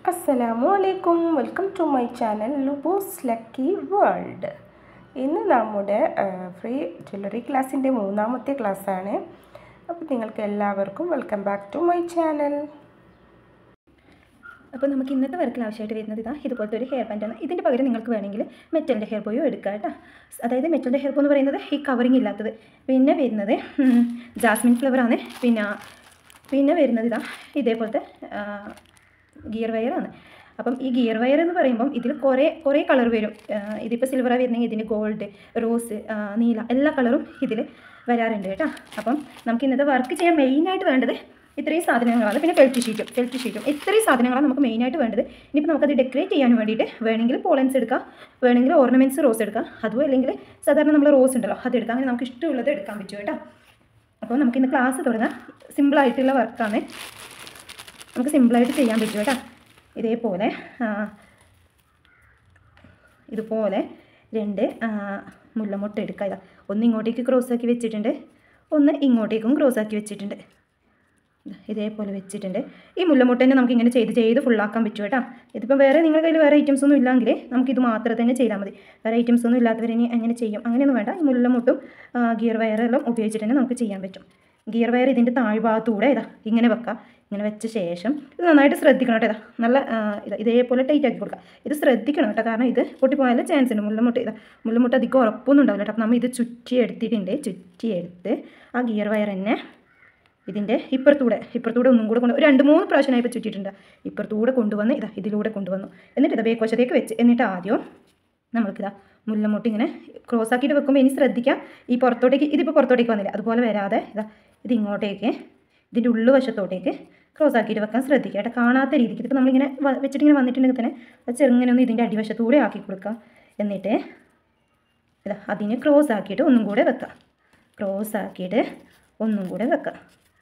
അസ്സലാമു അലൈക്കും welcome to my channel Luboos lucky world ഇന്ന് നമ്മുടെ ഫ്രീ ജ്വല്ലറി ക്ലാസ്സിൻ്റെ മൂന്നാമത്തെ ക്ലാസ്സാണ് അപ്പോൾ നിങ്ങൾക്ക് എല്ലാവർക്കും welcome back to my channel അപ്പോൾ നമുക്ക് ഇന്നത്തെ വർക്കിൽ ആവശ്യമായിട്ട് വരുന്നത് ഇതാ ഇതുപോലത്തെ ഒരു ഹെയർ ബാൻഡാണ് ഇതിൻ്റെ പകരം നിങ്ങൾക്ക് വേണമെങ്കിൽ മെറ്റലിൻ്റെ ഹെയർ ബോയോ എടുക്കാം കേട്ടോ അതായത് മെറ്റലിൻ്റെ ഹെയർ ബോ എന്ന് പറയുന്നത് ഈ കവറിങ് ഇല്ലാത്തത് പിന്നെ വരുന്നത് ഉം, ജാസ്മിൻ ഫ്ലവറാണ് പിന്നെ പിന്നെ വരുന്നത് ഇതാ ഇതേപോലത്തെ ഗിയർ വയറാണ് അപ്പം ഈ ഗിയർ വയർ എന്ന് പറയുമ്പം ഇതിൽ കുറേ കുറേ കളർ വരും ആ, ഇതിപ്പോൾ സിൽവറാണ് വരുന്നെങ്കിൽ ഇതിന് ഗോൾഡ് റോസ് ആ, നീല എല്ലാ കളറും ഇതിൽ വരാറുണ്ട് കേട്ടോ അപ്പം നമുക്ക് ഇന്നത്തെ വർക്ക് ചെയ്യാൻ മെയിനായിട്ട് വേണ്ടത് ഇത്രയും സാധനങ്ങളാണ് പിന്നെ ഫെൽറ്റ് ഷീറ്റും ഫെൽറ്റ് ഷീറ്റും ഇത്രയും സാധനങ്ങളാണ് നമുക്ക് മെയിനായിട്ട് വേണ്ടത് ഇനിയിപ്പോൾ നമുക്കത് ഡെക്കറേറ്റ് ചെയ്യാൻ വേണ്ടിയിട്ട് വേണമെങ്കിൽ പോളൻസ് എടുക്കാം വേണമെങ്കിൽ ഓർണമെൻറ്റ്സ് റോസ് എടുക്കാം അതും അല്ലെങ്കിൽ സാധാരണ നമ്മൾ റോസ് ഉണ്ടല്ലോ അത് എടുക്കാം അങ്ങനെ നമുക്ക് ഇഷ്ടമുള്ളത് എടുക്കാൻ പറ്റും കേട്ടോ അപ്പോൾ നമുക്കിന്ന് ക്ലാസ് തുടങ്ങാം സിമ്പിളായിട്ടുള്ള വർക്കാണ് നമുക്ക് സിമ്പിളായിട്ട് ചെയ്യാൻ പറ്റും കേട്ടോ ഇതേപോലെ ആ, ഇതുപോലെ രണ്ട് ആ, മുല്ലമുട്ട എടുക്കുക ഇതാ ഒന്ന് ഇങ്ങോട്ടേക്ക് ക്രോസ് ആക്കി വെച്ചിട്ടുണ്ട് ഒന്ന് ഇങ്ങോട്ടേക്കും ക്രോസ് ആക്കി വെച്ചിട്ടുണ്ട് ദാ ഇതേപോലെ വെച്ചിട്ടുണ്ട് ഈ മുല്ലമുട്ടേനെ നമുക്ക് ഇങ്ങനെ ചെയ്ത് ചെയ്ത് ഫുള്ളാക്കാൻ പറ്റും കേട്ടോ ഇതിപ്പോൾ വേറെ നിങ്ങളുടെ കയ്യിൽ വേറെ ഐറ്റംസ് ഒന്നും ഇല്ലെങ്കിൽ നമുക്കിത് മാത്രം തന്നെ ചെയ്താൽ മതി വേറെ ഐറ്റംസ് ഒന്നും ഇല്ലാത്തവരിനി അങ്ങനെ ചെയ്യും അങ്ങനെയൊന്നും വേണ്ട ഈ മുല്ലമുട്ടും ആ, ഗിയർ വയറെല്ലാം ഉപയോഗിച്ചിട്ട് തന്നെ നമുക്ക് ചെയ്യാൻ പറ്റും ഗിയർ വയർ ഇതിൻ്റെ താഴ്ഭാഗത്തൂടെ ഇതാ ഇങ്ങനെ വെക്കാം ഇങ്ങനെ വെച്ച ശേഷം ഇത് നന്നായിട്ട് ശ്രദ്ധിക്കണം കേട്ടോ ഇതാ നല്ല ആ, ഇതാ ഇതേപോലെ ടൈറ്റ് ആക്കി കൊടുക്കുക ഇത് ശ്രദ്ധിക്കണം കേട്ടോ കാരണം ഇത് പൊട്ടിപ്പോയാലും ചാൻസ് ഉണ്ട് മുല്ലമുട്ട ഇതാ മുല്ലമുട്ട അധികം ഉറപ്പൊന്നും ഉണ്ടാവില്ല കേട്ടോ അപ്പോൾ നമ്മൾ ഇത് ചുറ്റി എടുത്തിട്ടുണ്ട് ചുറ്റി എടുത്ത് ആ ഗിയർ വയർ തന്നെ ഇതിൻ്റെ ഇപ്പുറത്തൂടെ ഇപ്പുറത്തൂടെ ഒന്നും കൂടെ കൊണ്ട് ഒരു രണ്ട് മൂന്ന് പ്രാവശ്യം ഇപ്പോൾ ചുറ്റിയിട്ടുണ്ട് ഇപ്പുറത്തൂടെ കൊണ്ടുവന്ന് ഇതാ ഇതിലൂടെ കൊണ്ടുവന്നു എന്നിട്ട് ഇതാ ബേക്കോശത്തേക്ക് വെച്ച് എന്നിട്ട് ആദ്യം നമ്മൾക്കിതാ മുല്ലമുട്ട് ഇങ്ങനെ ക്രോസ് ആക്കിയിട്ട് വെക്കുമ്പോൾ ഇനി ശ്രദ്ധിക്കാം ഈ പുറത്തോട്ടേക്ക് ഇതിപ്പോൾ പുറത്തോട്ടേക്ക് വന്നില്ല അതുപോലെ വരാതെ ഇതാ ഇത് ഇങ്ങോട്ടേക്ക് ഇതിൻ്റെ ഉള്ളുവശത്തോട്ടേക്ക് ക്രോസ് ആക്കിയിട്ട് വെക്കാൻ ശ്രദ്ധിക്കുക കേട്ടോ കാണാത്ത രീതിക്ക് ഇതിപ്പോൾ നമ്മളിങ്ങനെ വ- വെച്ചിട്ട് ഇങ്ങനെ വന്നിട്ടുണ്ടെങ്കിൽ തന്നെ അത് ചെറുങ്ങനെ ഒന്ന് ഇതിൻ്റെ അടിവശത്തൂടെ ആക്കി കൊടുക്കുക എന്നിട്ട് ഇതാ അതിനെ ക്രോസ് ആക്കിയിട്ട് ഒന്നും കൂടെ വെക്കാം ക്രോസ് ആക്കിയിട്ട് ഒന്നും കൂടെ വെക്കാം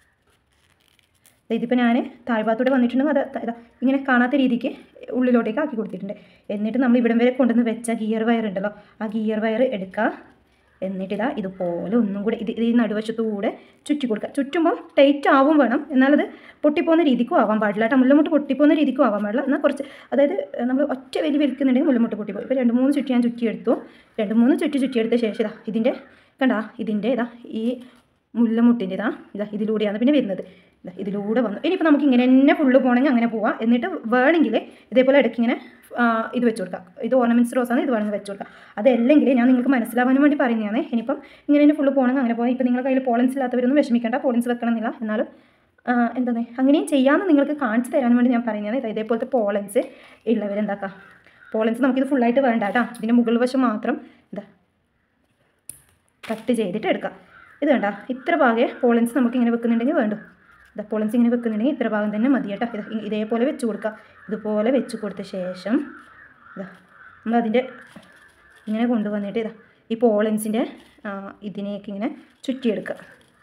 ഇതിപ്പോൾ ഞാൻ താഴ്ഭാഗത്തൂടെ വന്നിട്ടുണ്ടെങ്കിൽ അത് ത- ഇതാ ഇങ്ങനെ കാണാത്ത രീതിക്ക് ഉള്ളിലോട്ടേക്ക് ആക്കി കൊടുത്തിട്ടുണ്ട് എന്നിട്ട് നമ്മൾ ഇവിടം വരെ കൊണ്ടുവന്ന് വെച്ച ഗിയർ വയർ ഉണ്ടല്ലോ ആ ഗിയർ വയർ എടുക്കുക എന്നിട്ട് ഇതാ ഇതുപോലെ ഒന്നും കൂടെ ഇത് ഇത് ഈ നടുവശത്തൂടെ ചുറ്റി കൊടുക്കുക ചുറ്റുമ്പോൾ ടൈറ്റ് ആവും വേണം എന്നാലത് പൊട്ടിപ്പോകുന്ന രീതിക്കും ആവാൻ പാടില്ല കേട്ടോ മുല്ലമുട്ട് പൊട്ടിപ്പോകുന്ന രീതിക്കും ആവാൻ പാടില്ല എന്നാൽ കുറച്ച് അതായത് നമ്മൾ ഒറ്റ വലി വലിക്കുന്നുണ്ടെങ്കിൽ മുല്ലമുട്ട് പൊട്ടിപ്പോയി ഇപ്പോൾ രണ്ട് മൂന്ന് ചുറ്റി ഞാൻ ചുറ്റിയെടുത്തു രണ്ട് മൂന്ന് ചുറ്റി ചുറ്റിയെടുത്ത ശേഷം ഇതാ ഇതിൻ്റെ കണ്ടാ ഇതിൻ്റെ ഇതാ ഈ മുല്ലമുട്ടിൻ്റെ ഇതാ ഇതാ ഇതിലൂടെയാണ് പിന്നെ വരുന്നത് ഇതാ ഇതിലൂടെ വന്നു ഇനിയിപ്പോൾ നമുക്ക് ഇങ്ങനെ തന്നെ ഫുള്ള് പോകണമെങ്കിൽ അങ്ങനെ പോവാം എന്നിട്ട് വേണമെങ്കിൽ ഇതേപോലെ ഇടയ്ക്ക് ഇങ്ങനെ ആ, ഇത് വെച്ച് കൊടുക്കാം ഇത് ഓർണമെൻറ്റ്സ് റോസാണ് ഇത് വേണമെങ്കിൽ വെച്ച് കൊടുക്കാം അതല്ലെങ്കിൽ ഞാൻ നിങ്ങൾക്ക് മനസ്സിലാവാനും വേണ്ടി പറയുന്നതാണ് ഇനിയിപ്പം ഇങ്ങനെ തന്നെ ഫുള്ള് പോകണമെങ്കിൽ അങ്ങനെ പോകാം ഇപ്പം നിങ്ങളുടെ കയ്യിൽ പോളൻസ് ഇല്ലാത്തവരൊന്നും വിഷമിക്കേണ്ട പോളൻസ് വെക്കണമെന്നില്ല എന്നാലും ആ, എന്താണ് അങ്ങനെയും ചെയ്യാമെന്ന് നിങ്ങൾക്ക് കാണിച്ചു തരാൻ വേണ്ടി ഞാൻ പറയുന്നതാണ് ഇത് ഇതേപോലത്തെ പോളൻസ് ഉള്ളവരെന്താക്കാം പോളൻസ് നമുക്കിത് ഫുള്ളായിട്ട് വേണ്ട കേട്ടോ ഇതിൻ്റെ മുകൾ വശം മാത്രം ഇതാ കട്ട് ചെയ്തിട്ട് എടുക്കാം ഇത് വേണ്ട ഇത്ര ഭാഗേ പോളൻസ് നമുക്ക് ഇങ്ങനെ വെക്കുന്നുണ്ടെങ്കിൽ വേണ്ടു ഇതാ പോളൻസ് ഇങ്ങനെ വെക്കുന്നുണ്ടെങ്കിൽ ഇത്ര ഭാഗം തന്നെ മതി കേട്ടോ ഇത് ഇ- ഇതേപോലെ വെച്ച് കൊടുക്കുക ഇതുപോലെ വെച്ച് കൊടുത്ത ശേഷം ഇതാ നമ്മൾ അതിൻ്റെ ഇങ്ങനെ കൊണ്ടുവന്നിട്ട് ഇതാ ഈ പോളൻസിൻ്റെ ഇതിനേക്ക് ഇങ്ങനെ ചുറ്റിയെടുക്കുക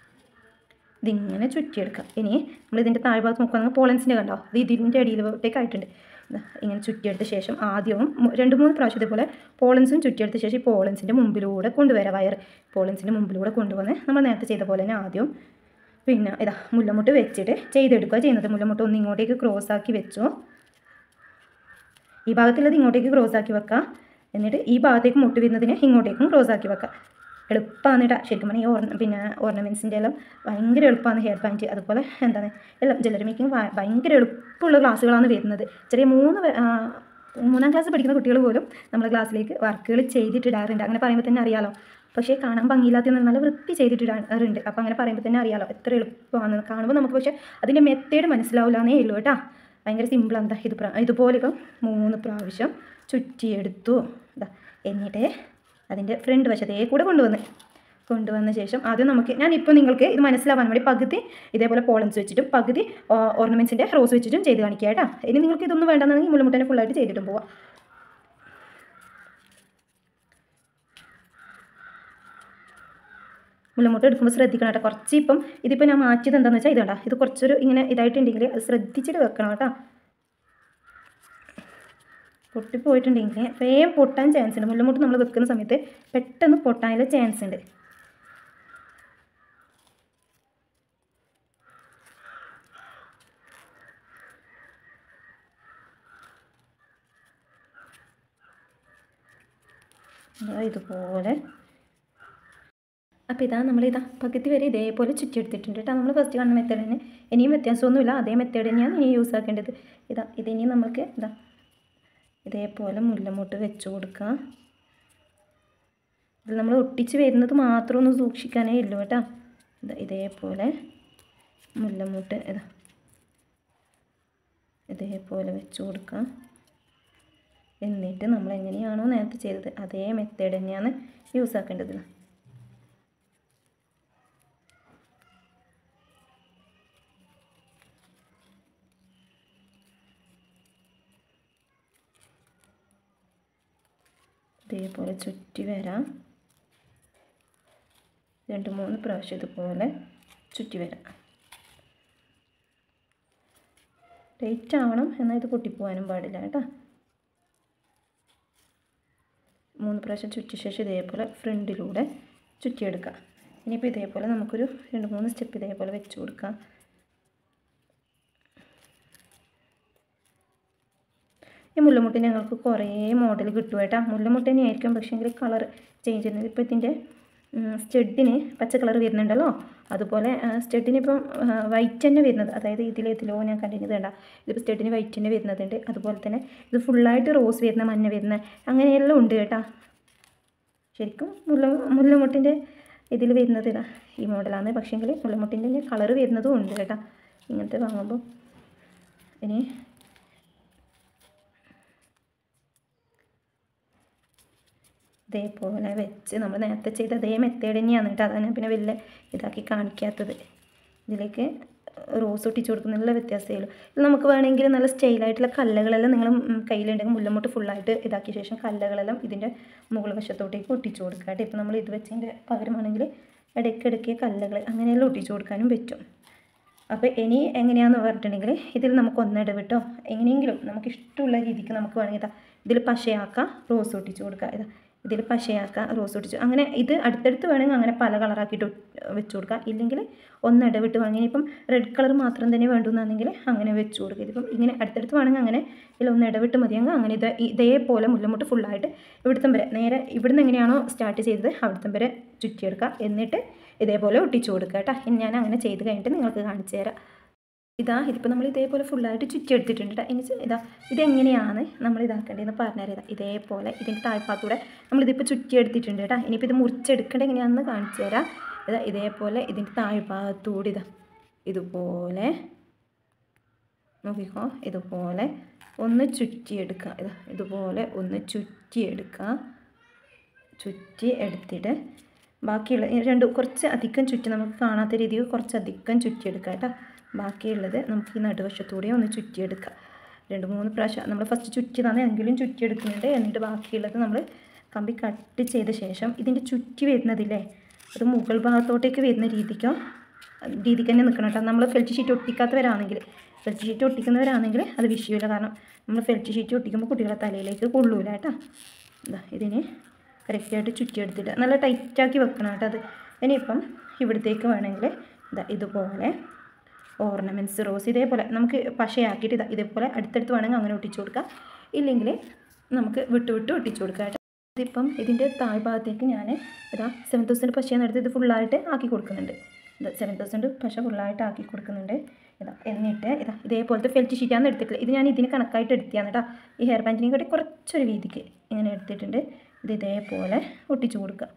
ഇതിങ്ങനെ ചുറ്റിയെടുക്കുക ഇനി നമ്മൾ ഇതിൻ്റെ താഴ്ഭാഗത്ത് നോക്കുകയാണെങ്കിൽ പോളൻസിൻ്റെ കണ്ടോ അത് ഇതിൻ്റെ അടിയിലോട്ടേക്ക് ആയിട്ടുണ്ട് ദാ ഇങ്ങനെ ചുറ്റിയെടുത്ത ശേഷം ആദ്യവും മു- രണ്ട് മൂന്ന് പ്രാവശ്യം ഇതേപോലെ പോളൻസും ചുറ്റിയെടുത്ത ശേഷം ഈ പോളൻസിൻ്റെ മുമ്പിലൂടെ കൊണ്ടുവരാം വയർ പോളൻസിൻ്റെ മുമ്പിലൂടെ കൊണ്ടുവന്ന് നമ്മൾ നേരത്തെ ചെയ്ത പോലെ തന്നെ ആദ്യം പിന്നെ ഇതാ മുല്ലമുട്ട് വെച്ചിട്ട് ചെയ്തെടുക്കുക ചെയ്യുന്നത് മുല്ലമുട്ട് ഒന്ന് ഇങ്ങോട്ടേക്ക് ക്രോസ് ആക്കി വെച്ചു ഈ ഭാഗത്തുള്ളത് ഇങ്ങോട്ടേക്ക് ക്രോസ് ആക്കി വെക്കുക എന്നിട്ട് ഈ ഭാഗത്തേക്ക് മുട്ട് വരുന്നതിന് ഇങ്ങോട്ടേക്കും ക്രോസ് ആക്കി വെക്കുക എളുപ്പമാണ് കേട്ടോ ശരിക്കും പറഞ്ഞാൽ ഈ ഓർണ പിന്നെ ഓർണമെൻറ്റ്സിൻ്റെ എല്ലാം ഭയങ്കര എളുപ്പമാണ് ഹെയർ ബാൻഡ് അതുപോലെ എന്താണ് എല്ലാം ജ്വല്ലറി മേക്കിംഗ് ഭയങ്കര എളുപ്പമുള്ള ക്ലാസ്സുകളാണ് വരുന്നത് ചെറിയ മൂന്ന് വെ- ആ, മൂന്നാം ക്ലാസ് പഠിക്കുന്ന കുട്ടികൾ പോലും നമ്മുടെ ക്ലാസ്സിലേക്ക് വർക്കുകൾ ചെയ്തിട്ടിടാറുണ്ട് അങ്ങനെ പറയുമ്പോൾ തന്നെ അറിയാലോ പക്ഷേ കാണാൻ ഭംഗിയില്ലാത്ത നല്ല വൃത്തി ചെയ്തിട്ടിടാറുണ്ട് അപ്പോൾ അങ്ങനെ പറയുമ്പോൾ തന്നെ അറിയാലോ എത്ര എളുപ്പമാണ് കാണുമ്പോൾ നമുക്ക് പക്ഷേ അതിൻ്റെ മെത്തേഡ് മനസ്സിലാവില്ലാന്നേ ഉള്ളൂ കേട്ടോ ഭയങ്കര സിമ്പിളാണ് എന്താ ഇത് പ്രാ ഇതുപോലെ ഇപ്പം മൂന്ന് പ്രാവശ്യം ചുറ്റിയെടുത്തു ഇതാ എന്നിട്ട് അതിൻ്റെ ഫ്രണ്ട് വശത്തേ കൂടെ കൊണ്ടുവന്ന് കൊണ്ടുവന്ന ശേഷം ആദ്യം നമുക്ക് ഞാൻ ഇപ്പോൾ നിങ്ങൾക്ക് ഇത് മനസ്സിലാവാൻ വേണ്ടി പകുതി ഇതേപോലെ പോളൻസ് വെച്ചിട്ടും പകുതി ഓർണമെൻറ്റ്സിൻ്റെ റോസ് വെച്ചിട്ടും ചെയ്ത് കാണിക്കുക കേട്ടോ ഇനി നിങ്ങൾക്ക് ഇതൊന്നും വേണ്ടെന്നുണ്ടെങ്കിൽ മുള്ളുമുട്ടനെ ഫുള്ളായിട്ട് ചെയ്തിട്ടും പോവാം മുല്ലമുട്ട എടുക്കുമ്പോൾ ശ്രദ്ധിക്കണം കേട്ടോ കുറച്ച് ഇപ്പം ഇതിപ്പോൾ ഞാൻ മാറ്റിയത് എന്താണെന്ന് വെച്ചാൽ ഇതുണ്ട ഇത് കുറച്ചൊരു ഇങ്ങനെ ഇതായിട്ടുണ്ടെങ്കിൽ അത് ശ്രദ്ധിച്ചിട്ട് വെക്കണം കേട്ടോ പൊട്ടിപ്പോയിട്ടുണ്ടെങ്കിൽ വേഗം പൊട്ടാൻ ചാൻസ് ഉണ്ട് മുല്ലമുട്ട് നമ്മൾ വെക്കുന്ന സമയത്ത് പെട്ടെന്ന് പൊട്ടാനുള്ള ചാൻസ് ഉണ്ട് ഇതാ ഇതുപോലെ അപ്പോൾ ഇതാ നമ്മൾ ഇതാ പകുതി വരെ ഇതേപോലെ ചുറ്റിയെടുത്തിട്ടുണ്ട് കേട്ടോ നമ്മൾ ഫസ്റ്റ് കാണുന്ന മെത്തേഡ് തന്നെ ഇനിയും വ്യത്യാസമൊന്നുമില്ല അതേ മെത്തേഡ് തന്നെയാണ് ഇനി യൂസ് ആക്കേണ്ടത് ഇതാ ഇതിനി നമുക്ക് ഇതാ ഇതേപോലെ മുല്ലമുട്ട് വെച്ച് കൊടുക്കുക ഇത് നമ്മൾ ഒട്ടിച്ച് വരുന്നത് മാത്രം ഒന്ന് സൂക്ഷിക്കാനേ ഉള്ളൂ കേട്ടോ ഇതാ ഇതേപോലെ മുല്ലമുട്ട് ഇതാ ഇതേപോലെ വെച്ച് കൊടുക്കുക എന്നിട്ട് നമ്മൾ എങ്ങനെയാണോ നേരത്തെ ചെയ്തത് അതേ മെത്തേഡ് തന്നെയാണ് യൂസ് ആക്കേണ്ടത് ഇതേപോലെ ചുറ്റി വരാം രണ്ട് മൂന്ന് പ്രാവശ്യം ഇതുപോലെ ചുറ്റി വരാം ടൈറ്റ് ആവണം എന്നാൽ ഇത് പൊട്ടിപ്പോവാനും പാടില്ല കേട്ടോ മൂന്ന് പ്രാവശ്യം ചുറ്റിയ ശേഷം ഇതേപോലെ ഫ്രണ്ടിലൂടെ ചുറ്റിയെടുക്കുക ഇനിയിപ്പോൾ ഇതേപോലെ നമുക്കൊരു രണ്ട് മൂന്ന് സ്റ്റെപ്പ് ഇതേപോലെ വെച്ച് കൊടുക്കാം ഈ മുല്ലമുട്ടി ഞങ്ങൾക്ക് കുറേ മോഡൽ കിട്ടും കേട്ടോ മുല്ലമുട്ടി തന്നെ ആയിരിക്കും പക്ഷേ എങ്കിൽ കളർ ചേഞ്ച് ചെയ്യുന്നത് ഇപ്പോൾ ഇതിൻ്റെ സ്റ്റെഡിന് പച്ച കളർ വരുന്നുണ്ടല്ലോ അതുപോലെ സ്റ്റെഡിന് ഇപ്പം വൈറ്റ് തന്നെ വരുന്നത് അതായത് ഇതിലേതിലോ ഞാൻ കണ്ടിന്യൂ വേണ്ട ഇതിപ്പോൾ സ്റ്റെഡിന് വൈറ്റ് തന്നെ വരുന്നതുണ്ട് അതുപോലെ തന്നെ ഇത് ഫുള്ളായിട്ട് റോസ് വരുന്ന മഞ്ഞ വരുന്ന അങ്ങനെയെല്ലാം ഉണ്ട് കേട്ടോ ശരിക്കും മുല്ല മുല്ലമുട്ടിൻ്റെ ഇതിൽ വരുന്നത് ഇതാ ഈ മോഡലാണ് പക്ഷേങ്കിൽ മുല്ലമുട്ടിൻ്റെ കളർ വരുന്നതും ഉണ്ട് കേട്ടോ ഇങ്ങനത്തെ വാങ്ങുമ്പോൾ ഇനി ഇതേപോലെ വെച്ച് നമ്മൾ നേരത്തെ ചെയ്ത അതേ മെത്തേഡ് തന്നെയാണ് കേട്ടോ അതാണ് ഞാൻ പിന്നെ വലിയ ഇതാക്കി കാണിക്കാത്തത് ഇതിലേക്ക് റോസ് ഒട്ടിച്ച് കൊടുക്കുന്നുള്ള വ്യത്യാസമേ ഉള്ളൂ ഇത് നമുക്ക് വേണമെങ്കിൽ നല്ല സ്റ്റൈലായിട്ടുള്ള കല്ലുകളെല്ലാം നിങ്ങൾ കയ്യിലുണ്ടെങ്കിൽ മുല്ലമുട്ട് ഫുള്ളായിട്ട് ഇതാക്കിയ ശേഷം കല്ലുകളെല്ലാം ഇതിൻ്റെ മുകൾ വശത്തോട്ടേക്ക് ഒട്ടിച്ച് കൊടുക്കുക കേട്ടോ ഇപ്പോൾ നമ്മൾ ഇത് വെച്ചതിൻ്റെ പകരമാണെങ്കിൽ ഇടയ്ക്കിടയ്ക്ക് കല്ലുകൾ അങ്ങനെയെല്ലാം ഒട്ടിച്ച് കൊടുക്കാനും പറ്റും അപ്പോൾ ഇനി എങ്ങനെയാണെന്ന് പറഞ്ഞിട്ടുണ്ടെങ്കിൽ ഇതിൽ നമുക്ക് ഒന്നിടവിട്ടോ എങ്ങനെയെങ്കിലും നമുക്ക് ഇഷ്ടമുള്ള രീതിക്ക് നമുക്ക് വേണമെങ്കിൽ ഇതാ ഇതിൽ പശയാക്കാം റോസ് ഒട്ടിച്ച് കൊടുക്കുക ഇതാ ഇതിൽ പശയാക്കുക റോസ് ഒട്ടിച്ചു അങ്ങനെ ഇത് അടുത്തടുത്ത് വേണമെങ്കിൽ അങ്ങനെ പല കളറാക്കിയിട്ട് വെച്ച് കൊടുക്കുക ഇല്ലെങ്കിൽ ഒന്നിടവിട്ട് വേണമെങ്കിൽ ഇപ്പം റെഡ് കളർ മാത്രം തന്നെ വേണ്ടുന്നാണെങ്കിൽ അങ്ങനെ വെച്ച് കൊടുക്കുക ഇതിപ്പം ഇങ്ങനെ അടുത്തടുത്ത് വേണമെങ്കിൽ അങ്ങനെ ഇതിൽ ഒന്ന് ഇടവിട്ട് മതിയെങ്കിൽ അങ്ങനെ ഇത് ഇതേപോലെ മുല്ലമുട്ട് ഫുള്ളായിട്ട് ഇവിടുത്തെ വരെ നേരെ ഇവിടുന്ന് എങ്ങനെയാണോ സ്റ്റാർട്ട് ചെയ്തത് അവിടുത്തെ വരെ ചുറ്റിയെടുക്കുക എന്നിട്ട് ഇതേപോലെ ഒട്ടിച്ചു കൊടുക്കുക കേട്ടോ ഇനി ഞാൻ അങ്ങനെ ചെയ്ത് കഴിഞ്ഞിട്ട് നിങ്ങൾക്ക് കാണിച്ചു തരാം ഇതാ ഇതിപ്പോൾ നമ്മൾ ഇതേപോലെ ഫുള്ളായിട്ട് ചുറ്റിയെടുത്തിട്ടുണ്ട് കേട്ടോ ഇനി ഇതാ ഇതെങ്ങനെയാണ് നമ്മൾ ഇതാക്കേണ്ടതെന്ന് പറഞ്ഞുതരാം ഇതാ ഇതേപോലെ ഇതിൻ്റെ താഴ്ഭാഗത്തൂടെ നമ്മളിതിപ്പോൾ ചുറ്റിയെടുത്തിട്ടുണ്ട് കേട്ടോ ഇനിയിപ്പോൾ ഇത് മുറിച്ചെടുക്കേണ്ട എങ്ങനെയാണെന്ന് കാണിച്ചു തരാം ഇതാ ഇതേപോലെ ഇതിൻ്റെ താഴ്ഭാഗത്തൂടെ ഇതാ ഇതുപോലെ നോക്കിക്കോ ഇതുപോലെ ഒന്ന് ചുറ്റിയെടുക്കുക ഇതാ ഇതുപോലെ ഒന്ന് ചുറ്റിയെടുക്കുക ചുറ്റി എടുത്തിട്ട് ബാക്കിയുള്ള രണ്ട് കുറച്ച് അധികം ചുറ്റി നമുക്ക് കാണാത്ത രീതിയിൽ കുറച്ച് അധികം ചുറ്റിയെടുക്കുക കേട്ടോ ബാക്കിയുള്ളത് നമുക്ക് ഈ നടുവശത്തൂടെ ഒന്ന് ചുറ്റിയെടുക്കാം രണ്ട് മൂന്ന് പ്രാവശ്യം നമ്മൾ ഫസ്റ്റ് ചുറ്റിയതാണ് എങ്കിലും ചുറ്റിയെടുക്കുന്നുണ്ട് എന്നിട്ട് ബാക്കിയുള്ളത് നമ്മൾ കമ്പി കട്ട് ചെയ്ത ശേഷം ഇതിൻ്റെ ചുറ്റി വരുന്നതില്ലേ അത് മുകൾ ഭാഗത്തോട്ടേക്ക് വരുന്ന രീതിക്കോ രീതിക്ക് തന്നെ നിൽക്കണം കേട്ടോ നമ്മൾ ഫെൽറ്റ് ഷീറ്റ് ഒട്ടിക്കാത്തവരാണെങ്കിൽ ഫെൽറ്റ് ഷീറ്റ് ഒട്ടിക്കുന്നവരാണെങ്കിൽ അത് വിഷയമില്ല കാരണം നമ്മൾ ഫെൽറ്റ് ഷീറ്റ് ഒട്ടിക്കുമ്പോൾ കുട്ടികളെ തലയിലേക്ക് കൊള്ളൂല കേട്ടോ ഇതാ ഇതിന് കറക്റ്റായിട്ട് ചുറ്റിയെടുത്തിട്ട് നല്ല ടൈറ്റാക്കി വെക്കണം കേട്ടോ അത് ഇനിയിപ്പം ഇവിടത്തേക്ക് വേണമെങ്കിൽ ഇതാ ഇതുപോലെ ഓർണമെൻറ്റ്സ് റോസ് ഇതേപോലെ നമുക്ക് പശയാക്കിയിട്ട് ഇതാ ഇതേപോലെ അടുത്തടുത്ത് വേണമെങ്കിൽ അങ്ങനെ ഒട്ടിച്ചു കൊടുക്കാം ഇല്ലെങ്കിൽ നമുക്ക് വിട്ട് വിട്ട് ഒട്ടിച്ചു കൊടുക്കാം കേട്ടോ ഇതിപ്പം ഇതിൻ്റെ താഴ്ഭാഗത്തേക്ക് ഞാൻ ഇതാ സെവൻ തൗസൻഡ് പശയെന്ന് എടുത്ത് ഇത് ഫുള്ളായിട്ട് ആക്കി കൊടുക്കുന്നുണ്ട് ഇത് സെവൻ തൗസൻഡ് പശ ഫുള്ളായിട്ട് ആക്കി കൊടുക്കുന്നുണ്ട് ഇതാ എന്നിട്ട് ഇതാ ഇതേപോലത്തെ ഫെൽറ്റ് ഷീറ്റാണ് എടുത്തിട്ടില്ല ഇത് ഞാൻ ഇതിന് കണക്കായിട്ട് എടുത്തിയാണ് കേട്ടോ ഈ ഹെയർ ബാൻഡിനെ കൂടി കുറച്ചൊരു വീതിക്ക് ഇങ്ങനെ എടുത്തിട്ടുണ്ട് ഇത് ഇതേപോലെ ഒട്ടിച്ചു കൊടുക്കുക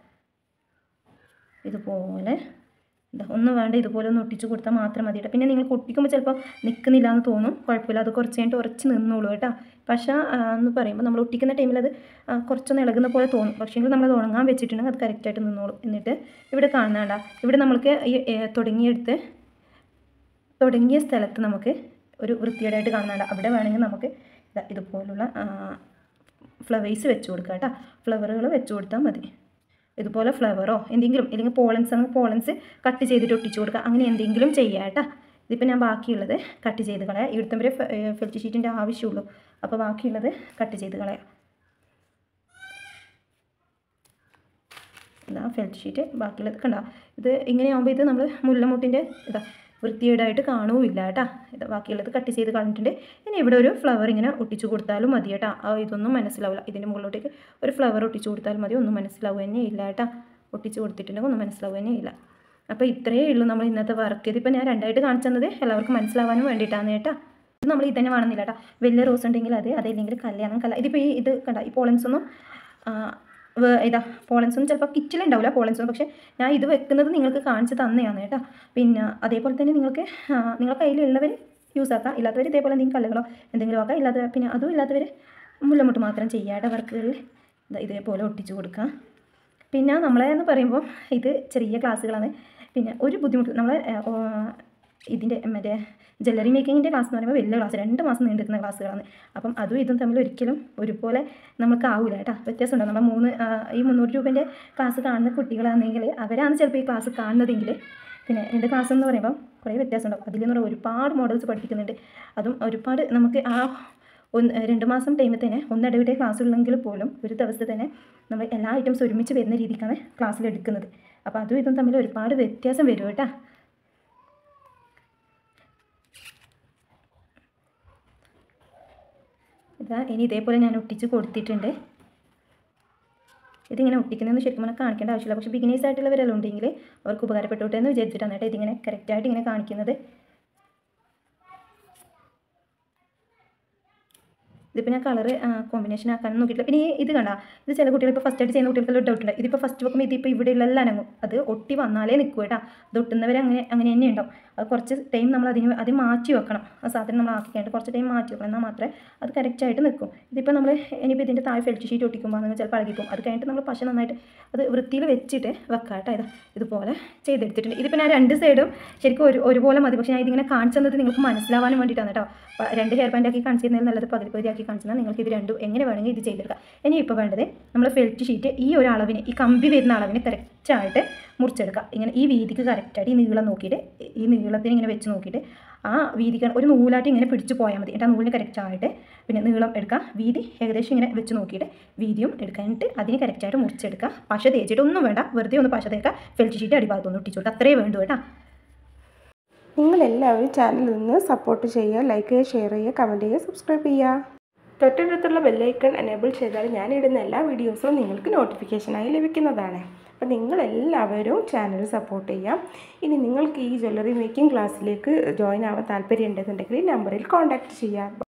ഇതുപോലെ ഇതാ ഒന്നും വേണ്ട ഇതുപോലെ ഒന്ന് ഒട്ടിച്ച് കൊടുത്താൽ മാത്രം മതി കേട്ടോ പിന്നെ നിങ്ങൾ ഒട്ടിക്കുമ്പോൾ ചിലപ്പോൾ നിൽക്കുന്നില്ല എന്ന് തോന്നും കുഴപ്പമില്ല അത് കുറച്ച് കഴിഞ്ഞിട്ട് ഉറച്ച് നിന്നോളൂ കേട്ടോ പക്ഷേ എന്ന് പറയുമ്പോൾ നമ്മൾ ഒട്ടിക്കുന്ന ടൈമിൽ അത് ആ, കുറച്ചൊന്ന് ഇളകുന്ന പോലെ തോന്നും പക്ഷേങ്കിൽ നമ്മളത് ഉണങ്ങാൻ വെച്ചിട്ടുണ്ടെങ്കിൽ അത് കറക്റ്റായിട്ട് നിന്നോളും എന്നിട്ട് ഇവിടെ കാണുന്നതാണ്ട ഇവിടെ നമ്മൾക്ക് ഈ ഏ, തുടങ്ങിയെടുത്ത് തുടങ്ങിയ സ്ഥലത്ത് നമുക്ക് ഒരു വൃത്തികേടായിട്ട് കാണുന്നുണ്ട് അവിടെ വേണമെങ്കിൽ നമുക്ക് ഇതാ ഇതുപോലുള്ള ഫ്ലവേഴ്സ് വെച്ച് കൊടുക്കാം കേട്ടോ ഫ്ലവറുകൾ വെച്ച് കൊടുത്താൽ മതി ഇതുപോലെ ഫ്ലവറോ എന്തെങ്കിലും അല്ലെങ്കിൽ പോളൻസ് ആണെങ്കിൽ പോളൻസ് കട്ട് ചെയ്തിട്ട് ഒട്ടിച്ച് കൊടുക്കുക അങ്ങനെ എന്തെങ്കിലും ചെയ്യാം കേട്ടോ ഇതിപ്പോൾ ഞാൻ ബാക്കിയുള്ളത് കട്ട് ചെയ്ത് കളയാം ഇവിടുത്തെ വരെ ഫെൽറ്റ് ഷീറ്റിൻ്റെ ആവശ്യമുള്ളൂ അപ്പോൾ ബാക്കിയുള്ളത് കട്ട് ചെയ്ത് കളയാം ഇതാ ഫെൽറ്റ് ഷീറ്റ് ബാക്കിയുള്ളത് കണ്ട ഇത് ഇങ്ങനെയാകുമ്പോൾ ഇത് നമ്മൾ മുല്ലമുട്ടിൻ്റെ ഇതാ വൃത്തികേടായിട്ട് കാണുമില്ല കേട്ടോ ഇത് ബാക്കിയുള്ളത് കട്ട് ചെയ്ത് കളഞ്ഞിട്ടുണ്ട് ഇനി ഇവിടെ ഒരു ഫ്ലവർ ഇങ്ങനെ ഒട്ടിച്ചു കൊടുത്താലും മതി കേട്ടോ ആ ഇതൊന്നും മനസ്സിലാവില്ല ഇതിൻ്റെ മുകളിലോട്ടേക്ക് ഒരു ഫ്ലവർ ഒട്ടിച്ചു കൊടുത്താലും മതി ഒന്നും മനസ്സിലാവുക തന്നെ ഇല്ല കേട്ടോ ഒട്ടിച്ച് കൊടുത്തിട്ടുണ്ടെങ്കിൽ ഒന്നും മനസ്സിലാവുക തന്നെ ഇല്ല അപ്പോൾ ഇത്രയേ ഉള്ളൂ നമ്മൾ ഇന്നത്തെ വർക്ക് ഇതിപ്പോൾ ഞാൻ രണ്ടായിട്ട് കാണിച്ചു തന്നത് എല്ലാവർക്കും മനസ്സിലാവാനും വേണ്ടിയിട്ടാണ് കേട്ടോ ഇത് നമ്മൾ ഇത് തന്നെ വേണമെന്നില്ല കേട്ടോ വലിയ റോസ് ഉണ്ടെങ്കിൽ അത് അതല്ലെങ്കിൽ കല്യാണം കല ഇതിപ്പോൾ ഈ ഇത് കണ്ട ഈ പോളൻസ് ഒന്നും ആ, വേ- ഇതാ പോളൻസ് ഒന്നും ചിലപ്പോൾ കിച്ചലുണ്ടാവില്ല പോളൻസ് ഒന്നും പക്ഷേ ഞാൻ ഇത് വെക്കുന്നത് നിങ്ങൾക്ക് കാണിച്ച് തന്നെയാണ് കേട്ടോ പിന്നെ അതേപോലെ തന്നെ നിങ്ങൾക്ക് ആ, നിങ്ങളുടെ കയ്യിലുള്ളവർ യൂസ് ആക്കാം ഇല്ലാത്തവർ ഇതേപോലെ എന്തെങ്കിലും കല്ലുകളോ എന്തെങ്കിലും ആക്കാം ഇല്ലാത്ത പിന്നെ അതും ഇല്ലാത്തവർ മുല്ലമുട്ട് മാത്രം ചെയ്യാതെ വർക്കുകളിൽ ഇതേപോലെ ഒട്ടിച്ചു കൊടുക്കാം പിന്നെ നമ്മളെ എന്ന് പറയുമ്പോൾ ഇത് ചെറിയ ക്ലാസ്സുകളാണ് പിന്നെ ഒരു ബുദ്ധിമുട്ട് നമ്മൾ ഇതിൻ്റെ മറ്റേ ജ്വല്ലറി മേക്കിങ്ങിൻ്റെ ക്ലാസ് എന്ന് പറയുമ്പോൾ വലിയ ക്ലാസ് രണ്ട് മാസം നീണ്ടു നിൽക്കുന്ന ക്ലാസ്സുകളാണ് അപ്പം അതും ഇതും തമ്മിൽ ഒരിക്കലും ഒരുപോലെ നമുക്ക് ആവില്ല കേട്ടോ വ്യത്യാസമുണ്ട് നമ്മൾ മൂന്ന് ആ, ഈ മുന്നൂറ് രൂപേൻ്റെ ക്ലാസ് കാണുന്ന കുട്ടികളാണെങ്കിൽ അവരാണ് ചിലപ്പോൾ ഈ ക്ലാസ് കാണുന്നതെങ്കിൽ പിന്നെ രണ്ട് ക്ലാസ് എന്ന് പറയുമ്പോൾ കുറേ വ്യത്യാസമുണ്ടാവും അതിൽ നിന്ന് ഒരുപാട് മോഡൽസ് പഠിപ്പിക്കുന്നുണ്ട് അതും ഒരുപാട് നമുക്ക് ആ ഒന്ന് രണ്ട് മാസം ടൈമിൽ തന്നെ ഒന്നിടവിടെ ക്ലാസ് ഉള്ളെങ്കിൽ പോലും ഒരു ദിവസത്തെ തന്നെ നമ്മൾ എല്ലാ ഐറ്റംസും ഒരുമിച്ച് വരുന്ന രീതിക്കാണ് ക്ലാസ്സിൽ എടുക്കുന്നത് അപ്പോൾ അതും ഇതും തമ്മിൽ ഒരുപാട് വ്യത്യാസം വരും കേട്ടോ ഇതാ ഇനി ഇതേപോലെ ഞാൻ ഒട്ടിച്ച് കൊടുത്തിട്ടുണ്ട് ഇതിങ്ങനെ ഒട്ടിക്കുന്നതെന്ന് ശരിക്കും പറഞ്ഞാൽ കാണിക്കേണ്ട ആവശ്യമില്ല പക്ഷേ ബിഗിനേഴ്സ് ആയിട്ടുള്ളവരെല്ലാം ഉണ്ടെങ്കിൽ അവർക്ക് ഉപകാരപ്പെട്ടോട്ടെ എന്ന് വിചാരിച്ചിട്ടാണ് കേട്ടോ ഇതിങ്ങനെ കറക്റ്റായിട്ട് ഇങ്ങനെ കാണിക്കുന്നത് ഇതിപ്പോൾ ഞാൻ കളർ കോമ്പിനേഷൻ ആക്കാൻ നോക്കിയിട്ടില്ല പിന്നെ ഈ ഇത് കണ്ട ഇത് ചില കുട്ടികൾ ഇപ്പോൾ ഫസ്റ്റ് ആയിട്ട് ചെയ്യുന്ന കുട്ടികൾക്കെല്ലാം ഡൗട്ട് ഉണ്ട് ഇതിപ്പോൾ ഫസ്റ്റ് വെക്കുമ്പോൾ ഇതിപ്പോൾ ഇവിടെ ഉള്ള അനങ്ങും അത് ഒട്ടി വന്നാലേ നിൽക്കൂ കേട്ടോ അത് ഒട്ടുന്നവർ അങ്ങനെ അങ്ങനെ തന്നെ ഉണ്ടാവും അത് കുറച്ച് ടൈം നമ്മൾ അതിന് അത് മാറ്റി വെക്കണം ആ സാധനം നമ്മൾ ആക്കി കഴിഞ്ഞിട്ട് കുറച്ച് ടൈം മാറ്റി വെക്കണം എന്നാൽ മാത്രമേ അത് കറക്റ്റായിട്ട് നിൽക്കും ഇതിപ്പോൾ നമ്മൾ ഇനിയിപ്പോൾ ഇതിൻ്റെ താഴെ ഫെൽറ്റ് ഷീറ്റ് ഒട്ടിക്കുമ്പോൾ നിങ്ങൾ ചിലപ്പോൾ അഴകിപ്പോവും അത് കഴിഞ്ഞിട്ട് നമ്മൾ പശ നന്നായിട്ട് അത് വൃത്തിയിൽ വെച്ചിട്ട് വെക്കാം കേട്ടോ ഇത് ഇതുപോലെ ചെയ്തെടുത്തിട്ടുണ്ട് ഇതിപ്പോൾ ഞാൻ രണ്ട് സൈഡും ശരിക്കും ഒരു ഒരുപോലെ മതി പക്ഷേ ഞാൻ ഇതിങ്ങനെ കാണിച്ചു തന്നത് നിങ്ങൾക്ക് മനസ്സിലാവാനും വേണ്ടിയിട്ടാണ് കേട്ടോ അപ്പോൾ രണ്ട് ഹെയർ ബാൻഡ് ആക്കി കാണിച്ചു തന്നാൽ നല്ലത് പകുതി പകുതി ആക്കി കാണിച്ചു തന്നാൽ നിങ്ങൾക്ക് ഇത് രണ്ടും എങ്ങനെ വേണമെങ്കിൽ ഇത് ചെയ്തെടുക്കാം ഇനി ഇപ്പോൾ വേണ്ടത് നമ്മൾ ഫെൽറ്റ് ഷീറ്റ് ഈ ഒരു അളവിന് ഈ കമ്പി വരുന്ന അളവിന് കറക്റ്റായിട്ട് മുറിച്ചെടുക്കുക ഇങ്ങനെ ഈ വീതിക്ക് കറക്റ്റായിട്ട് ഈ നീളം നോക്കിയിട്ട് ഈ നീളത്തിന് ഇങ്ങനെ വെച്ച് നോക്കിയിട്ട് ആ വീതിക്ക് ഒരു നൂലായിട്ട് ഇങ്ങനെ പിടിച്ച് പോയാൽ മതി എന്നിട്ട് ആ നൂലിന് കറക്റ്റായിട്ട് പിന്നെ നീളം എടുക്കുക വീതി ഏകദേശം ഇങ്ങനെ വെച്ച് നോക്കിയിട്ട് വീതിയും എടുക്കാനായിട്ട് അതിന് കറക്റ്റായിട്ട് മുറിച്ചെടുക്കുക പശ തേച്ചിട്ട് ഒന്നും വേണ്ട വെറുതെ ഒന്ന് പശ തേക്കുക ഫെൽറ്റ് ഷീറ്റ് അടിഭാഗത്തൊന്ന് ഒട്ടിച്ചു കൊടുക്കുക അത്രേ വേണ്ടു കേട്ടോ നിങ്ങളെല്ലാവരും ചാനലിൽ നിന്ന് സപ്പോർട്ട് ചെയ്യുക ലൈക്ക് ചെയ്യുക ഷെയർ ചെയ്യുക കമൻറ്റ് ചെയ്യുക സബ്സ്ക്രൈബ് ചെയ്യുക തൊട്ടടുത്തുള്ള ബെല്ലൈക്കൺ എനേബിൾ ചെയ്താൽ ഞാനിടുന്ന എല്ലാ വീഡിയോസും നിങ്ങൾക്ക് നോട്ടിഫിക്കേഷനായി ലഭിക്കുന്നതാണ് അപ്പോൾ നിങ്ങളെല്ലാവരും ചാനൽ സപ്പോർട്ട് ചെയ്യാം ഇനി നിങ്ങൾക്ക് ഈ ജ്വല്ലറി മേക്കിംഗ് ക്ലാസ്സിലേക്ക് ജോയിൻ ആവാൻ താല്പര്യം ഉണ്ടെന്നുണ്ടെങ്കിൽ ഈ നമ്പറിൽ കോൺടാക്റ്റ് ചെയ്യാം